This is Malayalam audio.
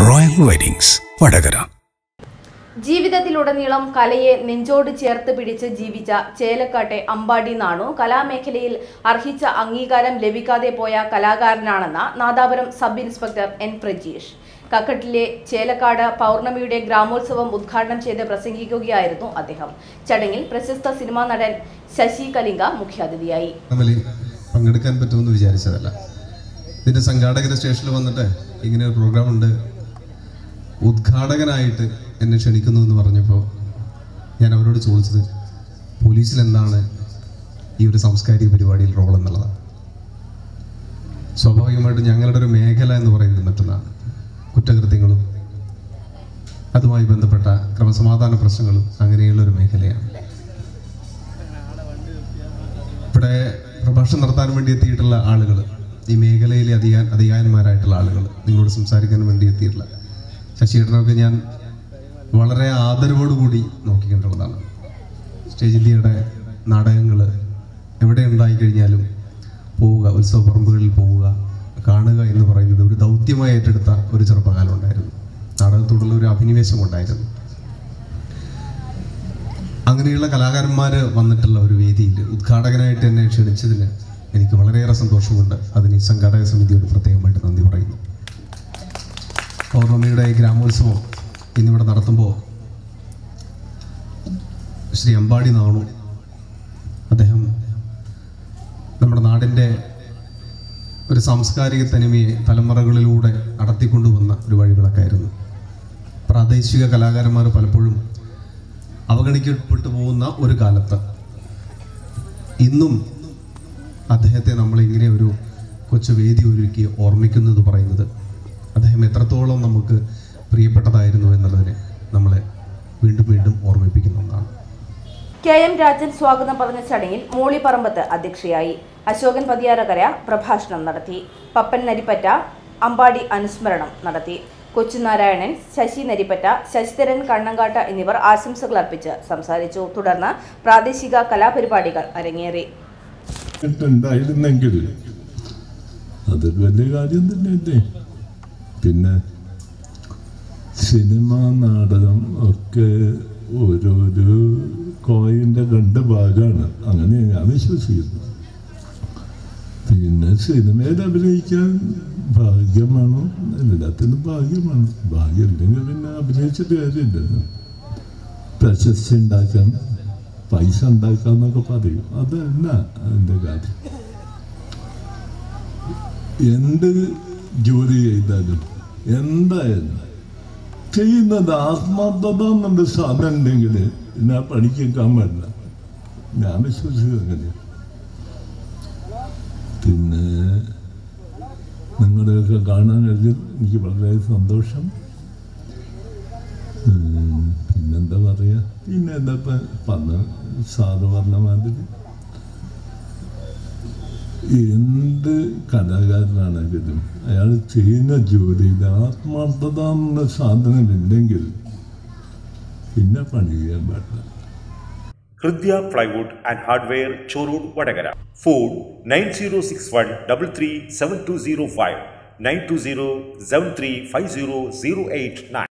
റോയൽ വെഡിങ്സ് വടകര ജീവിതത്തിലുടനീളം കലയെ നെഞ്ചോട് ചേർത്ത് പിടിച്ച് ജീവിച്ച ചേലക്കാട്ടെ അമ്പാടി നാണു കലാമേഖലയിൽ അർഹിച്ച അംഗീകാരം ലഭിക്കാതെ പോയ കലാകാരനാണെന്ന Nadapuram sub inspector N Prajeesh കക്കട്ടിലെ ചേലക്കാട് പൗർണമിയുടെ ഗ്രാമോത്സവം ഉദ്ഘാടനം ചെയ്ത് പ്രസംഗിക്കുകയായിരുന്നു അദ്ദേഹം ചടങ്ങിൽ പ്രശസ്ത സിനിമാ നടൻ ശശി കലിംഗ മുഖ്യാതിഥിയായി നമ്മൾ പങ്കെടുക്കാൻ പറ്റുമെന്ന് വിചാരിച്ചതല്ല ഇതിന്റെ സംഘാടകർ സ്റ്റേഷനിൽ വന്നിട്ട് ഇങ്ങനെ ഒരു പ്രോഗ്രാം ഉണ്ട് ഉദ്ഘാടകനായിട്ട് എന്നെ ക്ഷണിക്കുന്നു എന്ന് പറഞ്ഞപ്പോൾ ഞാൻ അവരോട് ചോദിച്ചത് പോലീസിൽ എന്താണ് ഈ ഒരു സാംസ്കാരിക പരിപാടിയിൽ റോൾ എന്നുള്ളതാണ് സ്വാഭാവികമായിട്ടും ഞങ്ങളുടെ ഒരു മേഖല എന്ന് പറയുന്നത് മറ്റൊന്നാണ് കുറ്റകൃത്യങ്ങളും അതുമായി ബന്ധപ്പെട്ട ക്രമസമാധാന പ്രശ്നങ്ങളും അങ്ങനെയുള്ള ഒരു മേഖലയാണ് ഇവിടെ പ്രഭാഷണം നടത്താൻ വേണ്ടി എത്തിയിട്ടുള്ള ആളുകൾ ഈ മേഖലയിലെ അധികാ അധികാരന്മാരായിട്ടുള്ള ആളുകൾ നിങ്ങളോട് സംസാരിക്കാൻ വേണ്ടി എത്തിയിട്ടുള്ള ശശിയേട്ടനൊക്കെ ഞാൻ വളരെ ആദരവോടുകൂടി നോക്കിക്കണ്ടുള്ളതാണ് സ്റ്റേജ് ഇന്ത്യയുടെ നാടകങ്ങൾ എവിടെ ഉണ്ടായിക്കഴിഞ്ഞാലും പോവുക ഉത്സവ പറമ്പുകളിൽ പോവുക കാണുക എന്ന് പറയുന്നത് ഒരു ദൗത്യമായി ഏറ്റെടുത്ത ഒരു ചെറുപ്പകാലം ഉണ്ടായിരുന്നു നാടകത്തോടുള്ള ഒരു അഭിനിവേശം ഉണ്ടായിരുന്നു അങ്ങനെയുള്ള കലാകാരന്മാർ വന്നിട്ടുള്ള ഒരു വേദിയിൽ ഉദ്ഘാടകനായിട്ട് എന്നെ ക്ഷണിച്ചതിന് എനിക്ക് വളരെയേറെ സന്തോഷമുണ്ട് അതിന് ഈ സംഘാടക സമിതിയോട് പ്രത്യേകമായിട്ട് നന്ദി പറയുന്നു പൗർണമിയുടെ ഈ ഗ്രാമോത്സവം ഇന്നിവിടെ നടത്തുമ്പോൾ ശ്രീ അമ്പാടി നാണു അദ്ദേഹം നമ്മുടെ നാടിൻ്റെ ഒരു സാംസ്കാരിക തനിമയെ തലമുറകളിലൂടെ നടത്തിക്കൊണ്ടുവന്ന ഒരു വഴിവിളക്കായിരുന്നു പ്രാദേശിക കലാകാരന്മാർ പലപ്പോഴും അവഗണിക്കപ്പെട്ടു പോകുന്ന ഒരു കാലത്ത് ഇന്നും അദ്ദേഹത്തെ നമ്മൾ ഇങ്ങനെ ഒരു കൊച്ചു വേദി ഒരുക്കി ഓർമ്മിക്കുന്നത് പറയുന്നത് അദ്ദേഹം എത്രത്തോളം നമുക്ക് പ്രിയപ്പെട്ടതായിരുന്നു എന്നുള്ളതിനെ നമ്മളെ വീണ്ടും വീണ്ടും ഓർമ്മിപ്പിക്കുന്ന ഒന്നാണ് കെ എം രാജൻ സ്വാഗതം പറഞ്ഞ ചടങ്ങിൽ മോളി പറമ്പത്ത് അധ്യക്ഷയായി അശോകൻ പതിയാരകര പ്രഭാഷണം നടത്തി പപ്പൻ നരിപ്പറ്റ അമ്പാടി അനുസ്മരണം നടത്തി കൊച്ചുനാരായണൻ ശശി നരിപ്പറ്റ ശശിധരൻ കണ്ണങ്കാട്ട എന്നിവർ ആശംസകൾ അർപ്പിച്ച് സംസാരിച്ചു തുടർന്ന് പ്രാദേശിക കലാപരിപാടികൾ അരങ്ങേറി ഉണ്ടായിരുന്നെങ്കിൽ അത് വലിയ കാര്യം തന്നെയല്ലേ പിന്നെ സിനിമ നാടകം ഒക്കെ ഓരോരോ കോയിൻ്റെ രണ്ട് ഭാഗമാണ് അങ്ങനെ ഞാൻ വിശ്വസിക്കുന്നു പിന്നെ സിനിമയിൽ അഭിനയിക്കാൻ ഭാഗ്യം വേണം എല്ലാത്തിനും ഭാഗ്യം വേണം ഭാഗ്യം ഇല്ലെങ്കിൽ പിന്നെ അഭിനയിച്ചിട്ട് കാര്യമില്ലല്ലോ പ്രശസ്തി ഉണ്ടാക്കാൻ പൈസ ഉണ്ടാക്കാന്നൊക്കെ പറയും അതല്ല അതിൻ്റെ കാര്യം എന്ത് ജോലി ചെയ്താലും എന്തായാലും ചെയ്യുന്നത് ആത്മാർത്ഥത എന്നുള്ള സാധനം ഉണ്ടെങ്കിൽ പിന്നെ ആ പണിക്ക് നിൽക്കാൻ പാടില്ല ഞാൻ വിശ്വസിച്ചത് അങ്ങനെയാണ് പിന്നെ നിങ്ങളെയൊക്കെ കാണാൻ കഴിഞ്ഞാൽ എനിക്ക് വളരെ സന്തോഷം ഉം, പിന്നെന്താ പറയുക പിന്നെ എന്താ ഇപ്പം പറഞ്ഞ സാറ് പറഞ്ഞ മാതിരി എന്ത് കലാകാരനാണെങ്കിലും അയാൾ ചെയ്യുന്ന ജോലിയിൽ ആത്മാർത്ഥത എന്ന സാധനമില്ലെങ്കിൽ പിന്നെ പണി ചെയ്യാൻ പാടില്ല Hridya plywood and hardware Chorur Vadakara phone nine zero six one double three seven two zero five nine two zero seven three five zero zero eight nine